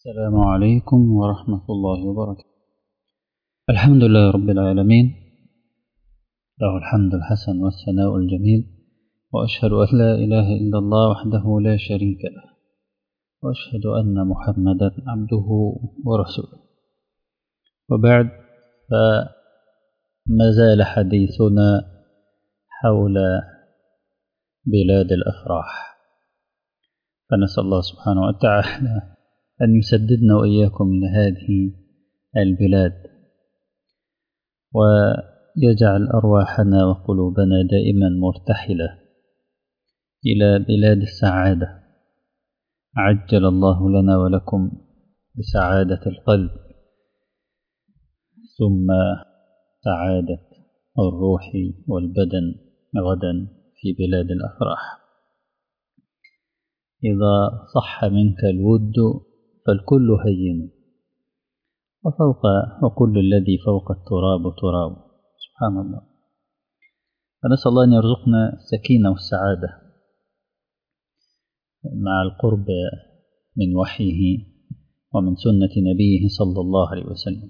السلام عليكم ورحمة الله وبركاته الحمد لله رب العالمين له الحمد الحسن والثناء الجميل وأشهد أن لا إله إلا الله وحده لا شريك له وأشهد أن محمدا عبده ورسوله وبعد فما زال حديثنا حول بلاد الأفراح فنسأل الله سبحانه وتعالى أن يسددنا وإياكم لهذه البلاد ويجعل أرواحنا وقلوبنا دائما مرتحلة إلى بلاد السعادة عجل الله لنا ولكم بسعادة القلب ثم سعادة الروح والبدن غدا في بلاد الأفراح إذا صح منك الود فالكل هين وفوق وكل الذي فوق التراب تراب سبحان الله فنسأل الله أن يرزقنا السكينة والسعادة مع القرب من وحيه ومن سنة نبيه صلى الله عليه وسلم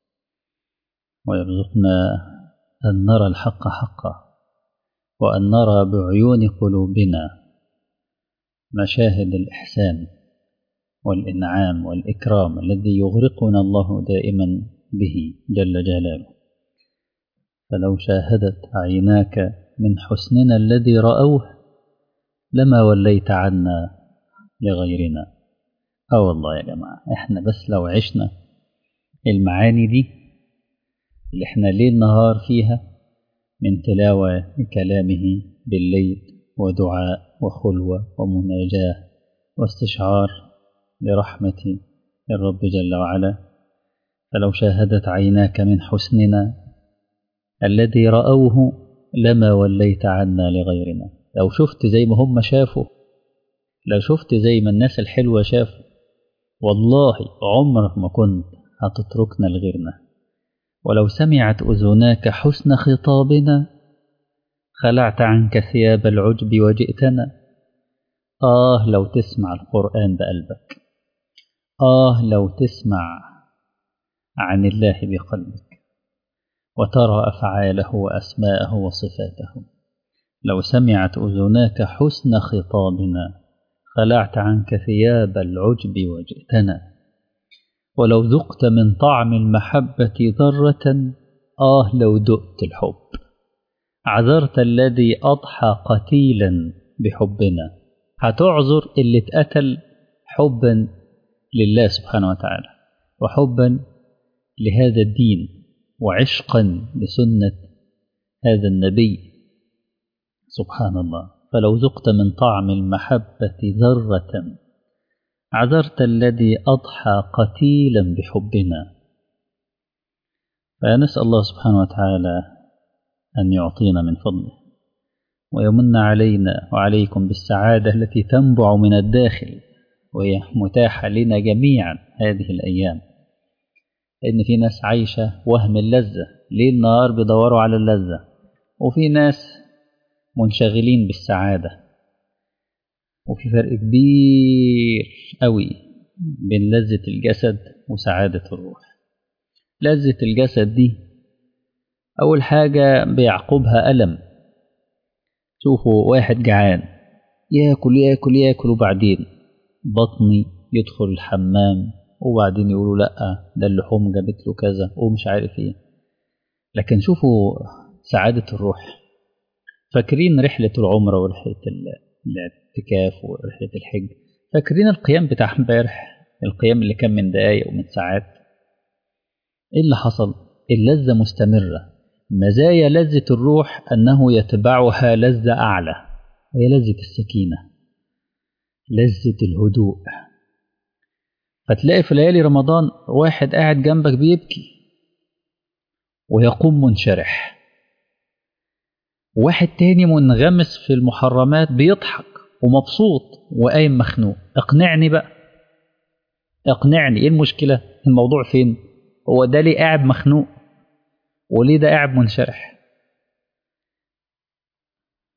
ويرزقنا أن نرى الحق حقا وأن نرى بعيون قلوبنا مشاهد الإحسان والإنعام والإكرام الذي يغرقنا الله دائما به جل جلاله فلو شاهدت عيناك من حسننا الذي رأوه لما وليت عنا لغيرنا اه والله يا جماعة احنا بس لو عشنا المعاني دي اللي احنا ليل نهار فيها من تلاوة لكلامه بالليل ودعاء وخلوة ومناجاة واستشعار لرحمة الرب جل وعلا فلو شاهدت عيناك من حسننا الذي رأوه لما وليت عنا لغيرنا لو شفت زي ما هم شافوا لو شفت زي ما الناس الحلوة شافوا والله عمرك ما كنت هتتركنا لغيرنا ولو سمعت أذناك حسن خطابنا خلعت عنك ثياب العجب وجئتنا آه لو تسمع القرآن بقلبك آه لو تسمع عن الله بقلبك وترى أفعاله وأسماءه وصفاته لو سمعت أذناك حسن خطابنا خلعت عنك ثياب العجب وجئتنا ولو ذقت من طعم المحبة ذرة آه لو دقت الحب عذرت الذي أضحى قتيلا بحبنا هتعذر اللي اتقتل حبا لله سبحانه وتعالى وحبا لهذا الدين وعشقا لسنة هذا النبي سبحان الله فلو ذقت من طعم المحبة ذرة عذرت الذي أضحى قتيلا بحبنا فنسأل الله سبحانه وتعالى أن يعطينا من فضله ويمن علينا وعليكم بالسعادة التي تنبع من الداخل وهي متاحة لنا جميعا هذه الأيام لأن في ناس عايشة وهم اللذة ليل نهار بيدوروا على اللذة وفي ناس منشغلين بالسعادة وفي فرق كبير قوي بين لذة الجسد وسعادة الروح لذة الجسد دي أول حاجة بيعقبها ألم شوفوا واحد جعان ياكل ياكل ياكل وبعدين بطني يدخل الحمام وبعدين يقولوا لأ ده اللحوم جابت له كذا ومش عارف ايه لكن شوفوا سعادة الروح فاكرين رحلة العمرة ورحلة الاعتكاف ورحلة الحج فاكرين القيام بتاع امبارح القيام اللي كان من دقايق ومن ساعات ايه اللي حصل اللذة مستمرة مزايا لذة الروح أنه يتبعها لذة أعلى وهي لذة السكينة لذة الهدوء فتلاقي في ليالي رمضان واحد قاعد جنبك بيبكي ويقوم منشرح واحد تاني منغمس في المحرمات بيضحك ومبسوط وقايم مخنوق اقنعني بقى اقنعني ايه المشكلة الموضوع فين هو ده ليه قاعد مخنوق وليه ده قاعد منشرح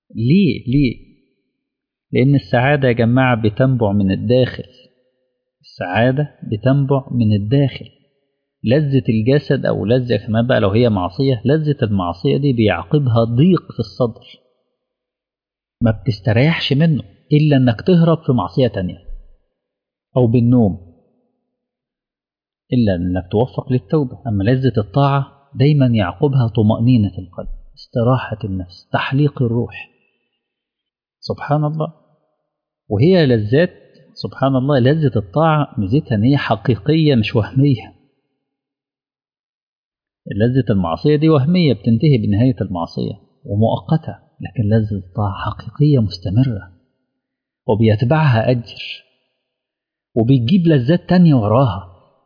ليه ليه لأن السعادة يا جماعة بتنبع من الداخل السعادة بتنبع من الداخل لذة الجسد أو لذة كمان بقى لو هي معصية لذة المعصية دي بيعقبها ضيق في الصدر ما بتستريحش منه إلا إنك تهرب في معصية تانية أو بالنوم إلا إنك توفق للتوبة أما لذة الطاعة دايما يعقبها طمأنينة القلب استراحة النفس تحليق الروح سبحان الله وهي لذات سبحان الله لذة الطاعة ميزتها إن هي حقيقية مش وهمية لذة المعصية دي وهمية بتنتهي بنهاية المعصية ومؤقتة لكن لذة الطاعة حقيقية مستمرة وبيتبعها أجر وبيجيب لذات تانية وراها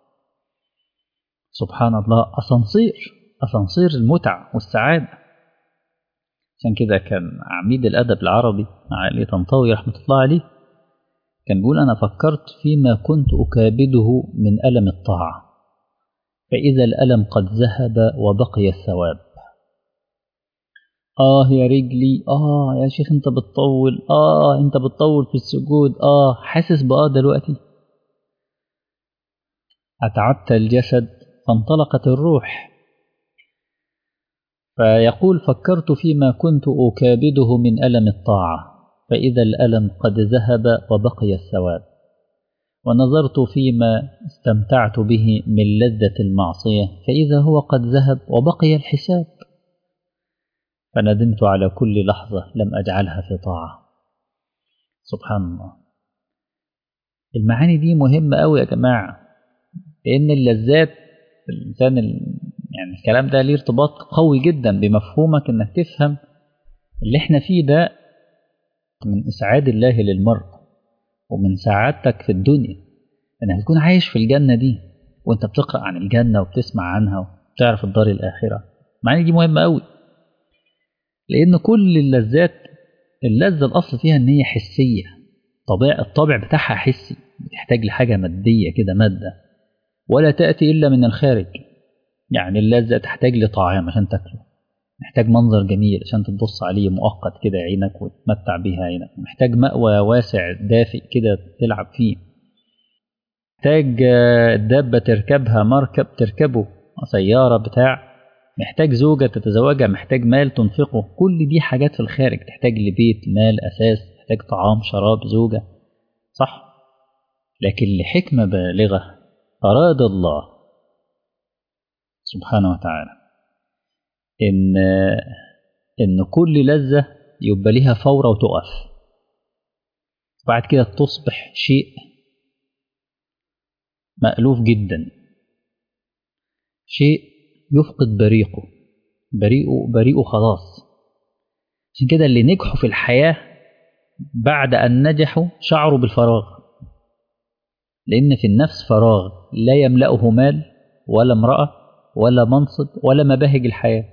سبحان الله أسانسير أسانسير المتع والسعادة عشان كده كان عميد الأدب العربي علي طنطاوي رحمة الله عليه كان بيقول أنا فكرت فيما كنت أكابده من ألم الطاعة فإذا الألم قد ذهب وبقي الثواب آه يا رجلي آه يا شيخ أنت بتطول آه أنت بتطول في السجود آه حاسس بآه دلوقتي أتعبت الجسد فانطلقت الروح فيقول فكرت فيما كنت أكابده من ألم الطاعة فإذا الألم قد ذهب وبقي الثواب ونظرت فيما استمتعت به من لذة المعصية فإذا هو قد ذهب وبقي الحساب فندمت على كل لحظة لم أجعلها في طاعة سبحان الله المعاني دي مهمة أوي يا جماعة لأن اللذات الإنسان يعني الكلام ده ليه ارتباط قوي جدا بمفهومك إنك تفهم اللي احنا فيه ده من إسعاد الله للمرء ومن سعادتك في الدنيا انك تكون عايش في الجنة دي وانت بتقرأ عن الجنة وبتسمع عنها وبتعرف الدار الآخرة المعاني دي مهمة قوي لأن كل اللذات اللذة الأصل فيها إن هي حسية طبيعة الطابع بتاعها حسي بتحتاج لحاجة مادية كده مادة ولا تأتي إلا من الخارج يعني اللذة تحتاج لطعام عشان تاكله محتاج منظر جميل عشان تبص عليه مؤقت كده عينك وتمتع بيها عينك محتاج مأوى واسع دافئ كده تلعب فيه محتاج دابة تركبها مركب تركبه سيارة بتاع محتاج زوجة تتزوجها محتاج مال تنفقه كل دي حاجات في الخارج تحتاج لبيت مال أساس تحتاج طعام شراب زوجة صح لكن لحكمة بالغة أراد الله سبحانه وتعالى إن إن كل لذة يبقى ليها فورة وتقف بعد كده تصبح شيء مألوف جدا شيء يفقد بريقه بريقه بريقه خلاص عشان كده اللي نجحوا في الحياة بعد أن نجحوا شعروا بالفراغ لأن في النفس فراغ لا يملأه مال ولا امرأة ولا منصب ولا مباهج الحياة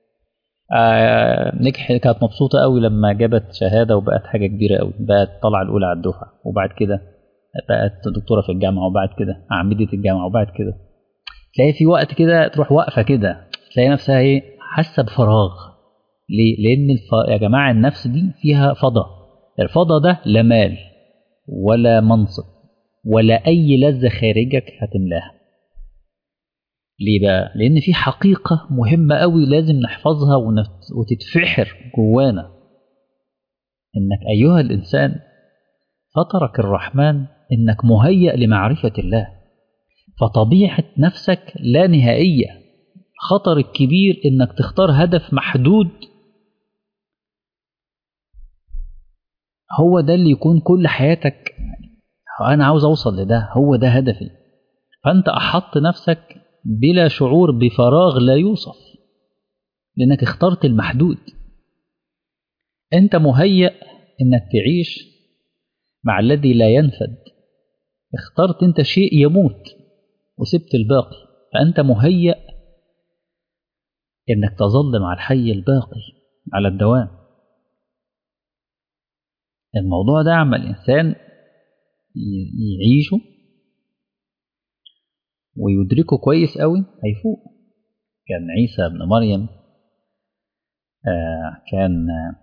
آه نجح كانت مبسوطة قوي لما جابت شهادة وبقت حاجة كبيرة قوي بقت طالعة الأولى على الدفعة وبعد كده بقت دكتورة في الجامعة وبعد كده عميدة الجامعة وبعد كده تلاقي في وقت كده تروح واقفة كده تلاقي نفسها ايه حاسة بفراغ ليه؟ لأن الف... يا جماعة النفس دي فيها فضا الفضا ده لا مال ولا منصب ولا أي لذة خارجك هتملاها ليه بقى؟ لأن في حقيقة مهمة قوي لازم نحفظها ونت... وتتفحر جوانا إنك أيها الإنسان فطرك الرحمن إنك مهيأ لمعرفة الله فطبيعة نفسك لا نهائية خطر الكبير إنك تختار هدف محدود هو ده اللي يكون كل حياتك أنا عاوز أوصل لده هو ده هدفي فأنت أحط نفسك بلا شعور بفراغ لا يوصف لأنك اخترت المحدود أنت مهيأ إنك تعيش مع الذي لا ينفد اخترت أنت شيء يموت وسبت الباقي فأنت مهيأ إنك تظل مع الحي الباقي على الدوام الموضوع ده عما الإنسان يعيشه ويدركه كويس قوي هيفوق كان عيسى ابن مريم آه كان آه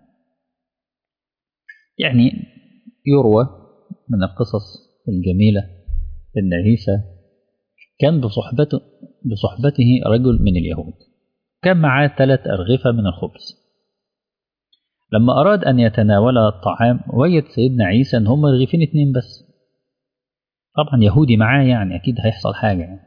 يعني يروى من القصص الجميلة إن عيسى كان بصحبته بصحبته رجل من اليهود كان معاه ثلاث أرغفة من الخبز لما أراد أن يتناول الطعام وجد سيدنا عيسى إن هم رغيفين اتنين بس طبعا يهودي معاه يعني أكيد هيحصل حاجة يعني.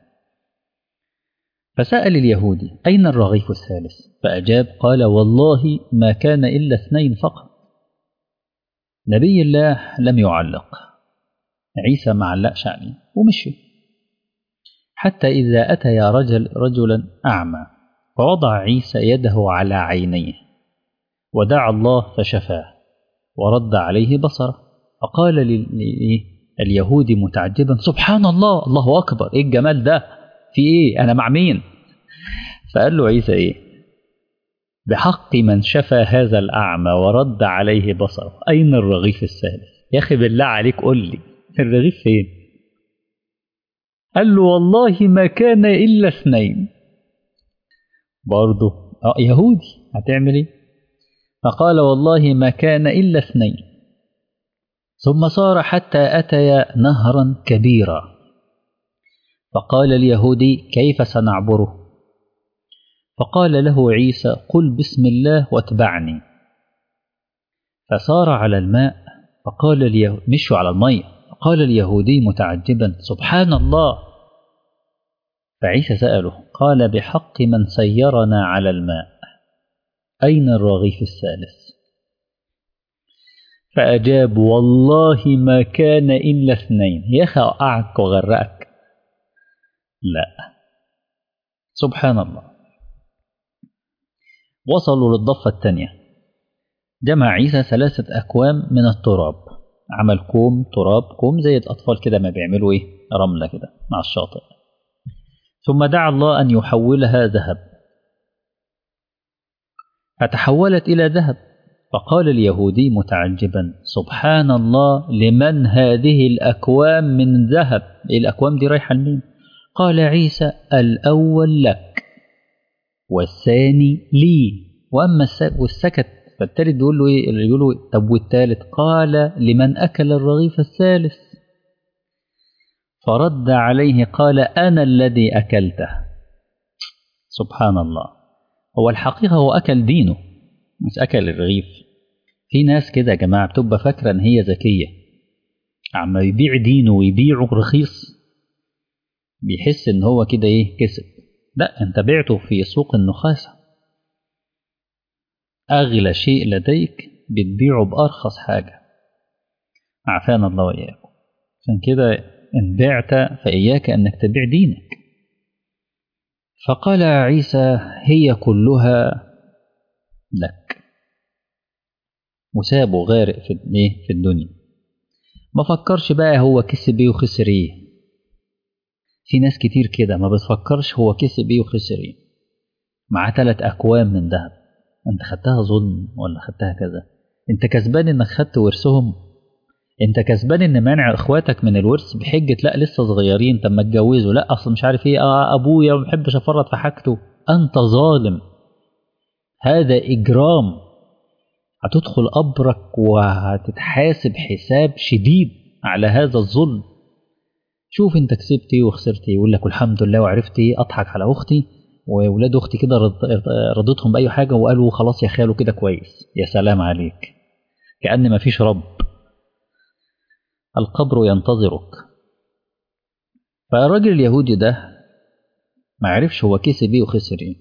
فسأل اليهودي أين الرغيف الثالث فأجاب قال والله ما كان إلا اثنين فقط نبي الله لم يعلق عيسى ما علقش عليه ومشي حتى إذا أتيا رجل رجلا أعمى فوضع عيسى يده على عينيه ودعا الله فشفاه ورد عليه بصره فقال اليهودي متعجبا سبحان الله الله أكبر إيه الجمال ده في إيه أنا مع مين فقال له عيسى إيه بحق من شفى هذا الأعمى ورد عليه بصره أين الرغيف الثالث يا أخي بالله عليك قل لي الرغيف فين قال له والله ما كان إلا اثنين برضه اه يهودي هتعمل ايه فقال والله ما كان إلا اثنين ثم صار حتى أتيا نهرا كبيرا فقال اليهودي كيف سنعبره فقال له عيسى قل بسم الله واتبعني فصار على الماء فقال اليهود مشوا على المية فقال اليهودي متعجبا سبحان الله فعيسى سأله قال بحق من سيرنا على الماء أين الرغيف الثالث فأجاب والله ما كان إلا اثنين يا أخي أوقعك وغرقك لا سبحان الله وصلوا للضفة الثانية جمع عيسى ثلاثة أكوام من التراب عمل كوم تراب كوم زي الأطفال كده ما بيعملوا إيه رملة كده مع الشاطئ ثم دعا الله أن يحولها ذهب فتحولت إلى ذهب فقال اليهودي متعجبا سبحان الله لمن هذه الأكوام من ذهب الأكوام دي رايحة لمين قال عيسى الأول لك والثاني لي وأما والسكت فالتالت بيقول له إيه اللي بيقول له طب والتالت قال لمن أكل الرغيف الثالث فرد عليه قال أنا الذي أكلته سبحان الله هو الحقيقة هو أكل دينه مش أكل الرغيف في ناس كده يا جماعة بتبقى فاكرة إن هي ذكية عما يبيع دينه ويبيعه رخيص بيحس إن هو كده إيه كسب لا أنت بعته في سوق النخاسة أغلى شيء لديك بتبيعه بأرخص حاجة عافانا الله وإياكم عشان كده إن بعت فإياك أنك تبيع دينك فقال عيسى هي كلها لك وسابه غارق في ايه في الدنيا ما فكرش بقى هو كسب ايه وخسر ايه في ناس كتير كده ما بتفكرش هو كسب ايه وخسر ايه معاه ثلاث اكوام من ذهب انت خدتها ظلم ولا خدتها كذا انت كسبان انك خدت ورثهم انت كسبان ان مانع اخواتك من الورث بحجه لا لسه صغيرين طب ما اتجوزوا لا اصل مش عارف ايه آه ابويا ما بحبش افرط في حاجته انت ظالم هذا اجرام هتدخل قبرك وهتتحاسب حساب شديد على هذا الظلم شوف انت كسبت ايه وخسرت ايه يقول لك الحمد لله وعرفت ايه اضحك على اختي وولاد اختي كده رضيتهم باي حاجه وقالوا خلاص يا خالو كده كويس يا سلام عليك كأن ما فيش رب القبر ينتظرك فالراجل اليهودي ده ما عرفش هو كسب ايه وخسر ايه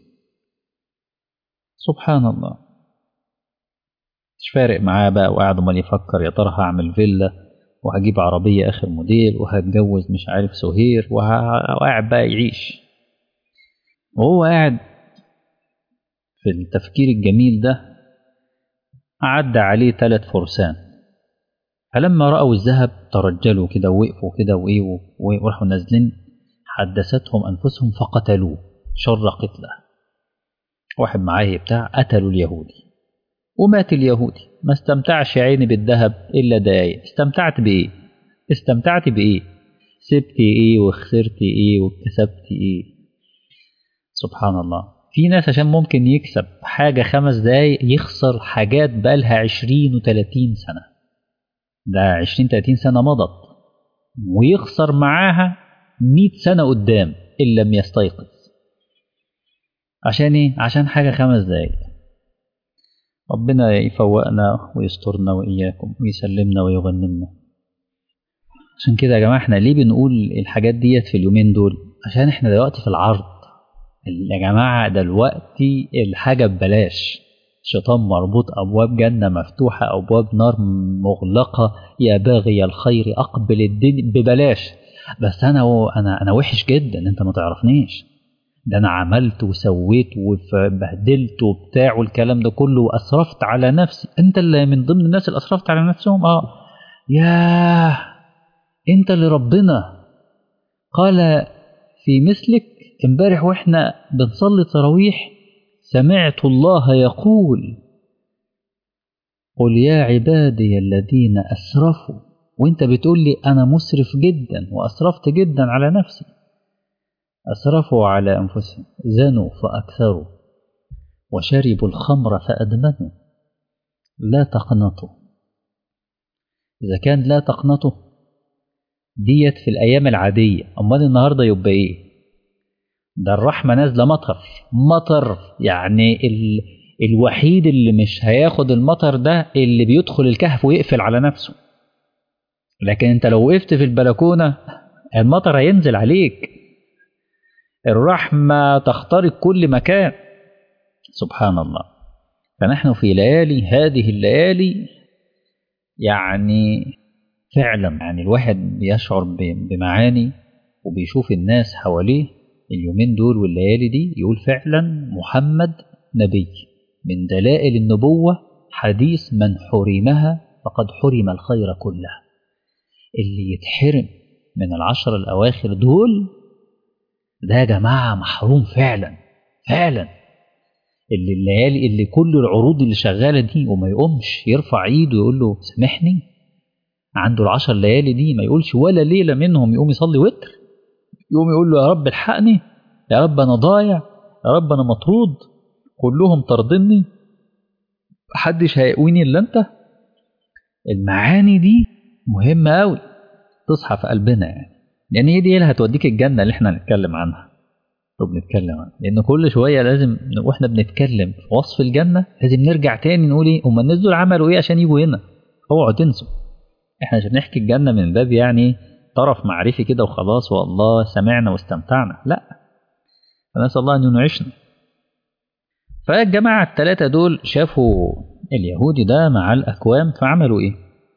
سبحان الله مش فارق معاه بقى وقاعد امال يفكر يا ترى هعمل فيلا وهجيب عربية آخر موديل وهتجوز مش عارف سهير وقاعد بقى يعيش وهو قاعد في التفكير الجميل ده عدى عليه ثلاث فرسان فلما رأوا الذهب ترجلوا كده ووقفوا كده وإيه وراحوا نازلين حدثتهم أنفسهم فقتلوه شر قتله واحد معاه بتاع قتلوا اليهودي ومات اليهودي ما استمتعش يا عيني بالذهب إلا دقايق استمتعت بإيه استمتعت بإيه سبت إيه وخسرت إيه وكسبت إيه سبحان الله في ناس عشان ممكن يكسب حاجة خمس دقايق يخسر حاجات بقالها عشرين وتلاتين سنة ده عشرين تلاتين سنة مضت ويخسر معاها مئة سنة قدام إن لم يستيقظ عشان إيه؟ عشان حاجة خمس دقايق ربنا يفوقنا ويسترنا وإياكم ويسلمنا ويغنمنا عشان كده يا جماعة احنا ليه بنقول الحاجات ديت في اليومين دول عشان احنا دلوقتي في العرض يا جماعة دلوقتي الحاجة ببلاش شيطان مربوط أبواب جنة مفتوحة أبواب نار مغلقة يا باغي الخير أقبل الدين ببلاش بس أنا أنا أنا وحش جدا أنت ما تعرفنيش ده أنا عملت وسويت وبهدلت وبتاع والكلام ده كله وأسرفت على نفسي أنت اللي من ضمن الناس اللي أسرفت على نفسهم أه ياه أنت اللي ربنا قال في مثلك امبارح واحنا بنصلي تراويح سمعت الله يقول قل يا عبادي الذين أسرفوا وانت بتقول لي أنا مسرف جدا وأسرفت جدا على نفسي أسرفوا على أنفسهم زنوا فأكثروا وشربوا الخمر فأدمنوا لا تقنطوا إذا كان لا تقنطوا ديت في الأيام العادية أمال النهاردة يبقى إيه ده الرحمة نازلة مطر مطر يعني ال... الوحيد اللي مش هياخد المطر ده اللي بيدخل الكهف ويقفل على نفسه لكن انت لو وقفت في البلكونة المطر هينزل عليك الرحمة تخترق كل مكان سبحان الله فنحن في ليالي هذه الليالي يعني فعلا يعني الواحد بيشعر بمعاني وبيشوف الناس حواليه اليومين دول والليالي دي يقول فعلا محمد نبي من دلائل النبوة حديث من حرمها فقد حرم الخير كله اللي يتحرم من العشر الأواخر دول ده يا جماعة محروم فعلا فعلا اللي الليالي اللي كل العروض اللي شغالة دي وما يقومش يرفع ايده ويقول له سامحني عنده العشر ليالي دي ما يقولش ولا ليلة منهم يقوم يصلي وتر يقوم يقول له يا رب الحقني يا رب أنا ضايع يا رب أنا مطرود كلهم طردني محدش هيقويني إلا أنت المعاني دي مهمة أوي تصحى في قلبنا يعني لأن هي دي اللي هتوديك الجنة اللي احنا هنتكلم عنها وبنتكلم عنها لأن كل شوية لازم واحنا بنتكلم في وصف الجنة لازم نرجع تاني نقول ايه هم الناس دول عملوا ايه عشان يجوا هنا اوعوا تنسوا احنا عشان نحكي الجنة من باب يعني طرف معرفي كده وخلاص والله سمعنا واستمتعنا لا فنسأل الله أن ينعشنا فالجماعة الثلاثة دول شافوا اليهودي ده مع الأكوام فعملوا إيه؟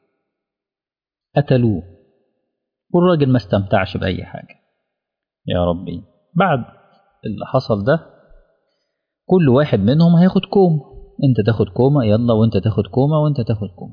قتلوه والراجل ما استمتعش بأي حاجة يا ربي بعد اللي حصل ده كل واحد منهم هياخد كوم انت تاخد كومة يلا وانت تاخد كومة وانت تاخد كومة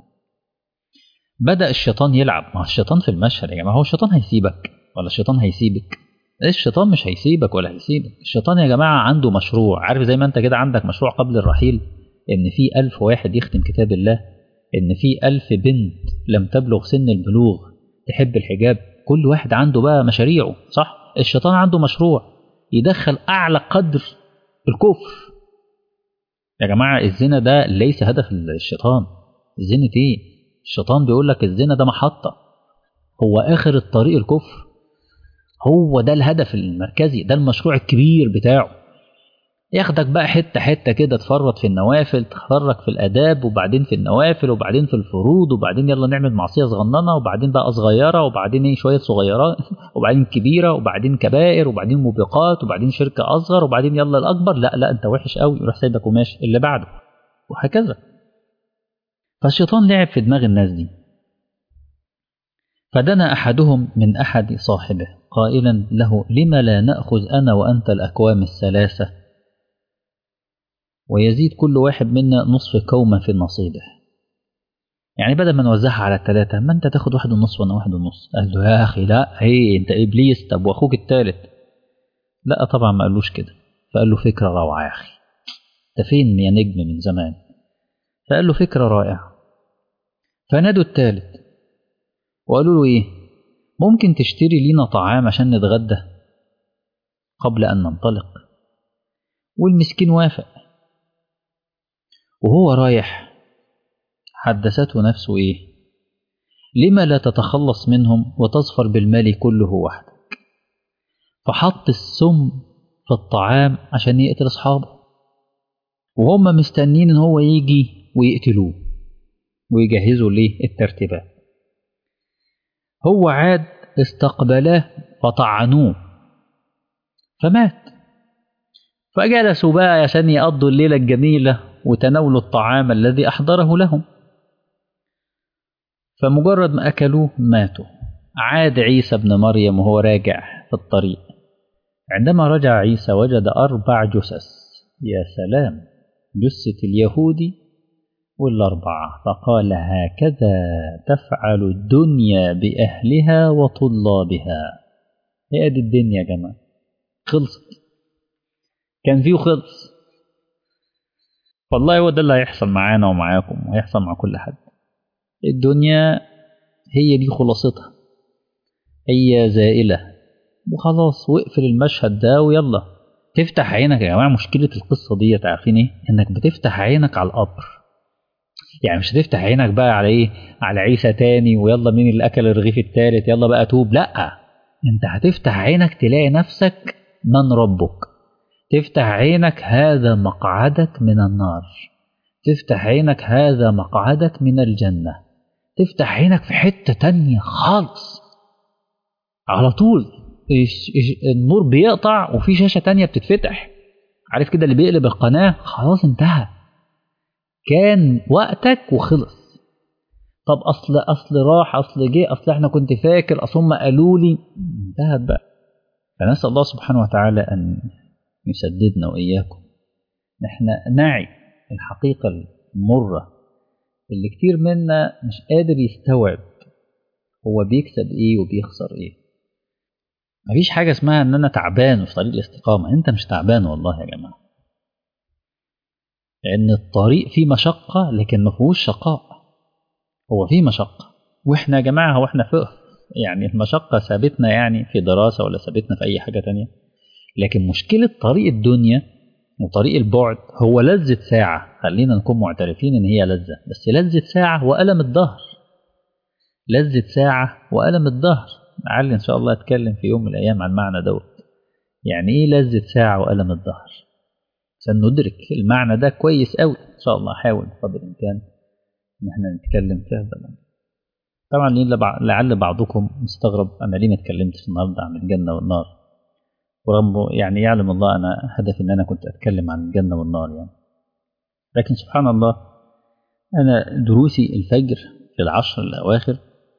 بدأ الشيطان يلعب مع الشيطان في المشهد يا جماعة هو الشيطان هيسيبك ولا الشيطان هيسيبك الشيطان مش هيسيبك ولا هيسيبك الشيطان يا جماعة عنده مشروع عارف زي ما انت كده عندك مشروع قبل الرحيل ان في ألف واحد يختم كتاب الله ان في ألف بنت لم تبلغ سن البلوغ تحب الحجاب كل واحد عنده بقى مشاريعه صح الشيطان عنده مشروع يدخل أعلى قدر الكفر يا جماعة الزنا ده ليس هدف الشيطان زنا ايه الشيطان بيقول لك الزنا ده محطة هو آخر الطريق الكفر هو ده الهدف المركزي ده المشروع الكبير بتاعه ياخدك بقى حتة حتة كده تفرط في النوافل تخرج في الآداب وبعدين في النوافل وبعدين في الفروض وبعدين يلا نعمل معصية صغننة وبعدين بقى صغيرة وبعدين ايه شوية صغيرات وبعدين كبيرة وبعدين كبائر وبعدين موبقات وبعدين شركة أصغر وبعدين يلا الأكبر لا لا أنت وحش قوي يروح سايبك وماشي اللي بعده وهكذا فالشيطان لعب في دماغ الناس دي فدنا أحدهم من أحد صاحبه قائلا له لم لا نأخذ أنا وأنت الأكوام الثلاثة ويزيد كل واحد منا نصف كومة في نصيبه يعني بدل ما نوزعها على الثلاثة ما أنت تاخد واحد ونص وأنا واحد ونص قال له يا أخي لا هي أنت إبليس طب وأخوك الثالث لا طبعا ما قالوش كده فقال له فكرة روعة يا أخي أنت فين يا نجم من زمان فقال له فكرة رائعة فنادوا الثالث وقالوا له إيه ممكن تشتري لينا طعام عشان نتغدى قبل أن ننطلق والمسكين وافق وهو رايح حدثته نفسه إيه لما لا تتخلص منهم وتظفر بالمال كله وحدك فحط السم في الطعام عشان يقتل أصحابه وهم مستنين إن هو يجي ويقتلوه ويجهزوا ليه الترتيبات هو عاد استقبلاه فطعنوه فمات فجلسوا بقى عشان يقضوا الليلة الجميلة وتناولوا الطعام الذي أحضره لهم فمجرد ما أكلوه ماتوا عاد عيسى ابن مريم وهو راجع في الطريق عندما رجع عيسى وجد أربع جثث يا سلام جثة اليهودي والأربعة فقال هكذا تفعل الدنيا بأهلها وطلابها هي دي الدنيا يا جماعة خلصت كان فيه خلص والله هو ده اللي هيحصل معانا ومعاكم وهيحصل مع كل حد الدنيا هي دي خلاصتها هي زائلة وخلاص واقفل المشهد ده ويلا تفتح عينك يا جماعة مشكلة القصة دي عارفين ايه انك بتفتح عينك على القبر يعني مش هتفتح عينك بقى على ايه على عيسى تاني ويلا مين اللي اكل الرغيف التالت يلا بقى توب لا انت هتفتح عينك تلاقي نفسك من ربك تفتح عينك هذا مقعدك من النار تفتح عينك هذا مقعدك من الجنة تفتح عينك في حتة تانية خالص على طول النور بيقطع وفي شاشة تانية بتتفتح عارف كده اللي بيقلب القناة خلاص انتهى كان وقتك وخلص طب اصل اصل راح اصل جه اصل احنا كنت فاكر اصل هم قالوا لي انتهت بقى فنسال الله سبحانه وتعالى ان يسددنا واياكم احنا نعي الحقيقه المره اللي كتير منا مش قادر يستوعب هو بيكسب ايه وبيخسر ايه مفيش حاجه اسمها ان انا تعبان في طريق الاستقامه انت مش تعبان والله يا جماعه لأن الطريق فيه مشقة لكن ما فيهوش شقاء هو فيه مشقة وإحنا يا جماعة هو إحنا فقه يعني المشقة سابتنا يعني في دراسة ولا سابتنا في أي حاجة تانية لكن مشكلة طريق الدنيا وطريق البعد هو لذة ساعة خلينا نكون معترفين إن هي لذة بس لذة ساعة وألم الظهر لذة ساعة وألم الظهر لعل إن شاء الله أتكلم في يوم من الأيام عن معنى دوت يعني إيه لذة ساعة وألم الظهر عشان ندرك المعنى ده كويس قوي ان شاء الله احاول بقدر الامكان ان احنا نتكلم في هذا الامر طبعا لعل بعضكم مستغرب انا ليه ما اتكلمتش النهارده عن الجنه والنار ورغم يعني يعلم الله انا هدفي ان انا كنت اتكلم عن الجنه والنار يعني لكن سبحان الله انا دروسي الفجر في العشر الاواخر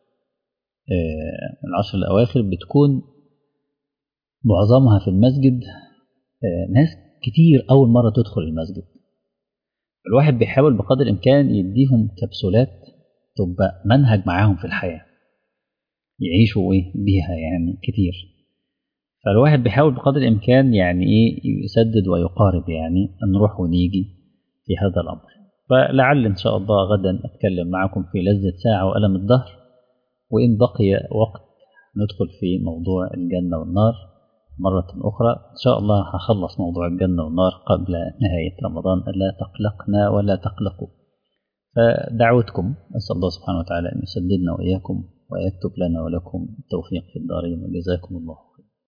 آه العشر الاواخر بتكون معظمها في المسجد آه ناس كتير أول مرة تدخل المسجد الواحد بيحاول بقدر الإمكان يديهم كبسولات تبقى منهج معاهم في الحياة يعيشوا إيه بيها يعني كتير فالواحد بيحاول بقدر الإمكان يعني إيه يسدد ويقارب يعني نروح ونيجي في هذا الأمر فلعل إن شاء الله غدا أتكلم معكم في لذة ساعة وألم الدهر وإن بقي وقت ندخل في موضوع الجنة والنار مرة أخرى إن شاء الله هخلص موضوع الجنة والنار قبل نهاية رمضان ألا تقلقنا ولا تقلقوا فدعوتكم أسأل الله سبحانه وتعالى أن يسددنا وإياكم ويكتب لنا ولكم التوفيق في الدارين وجزاكم الله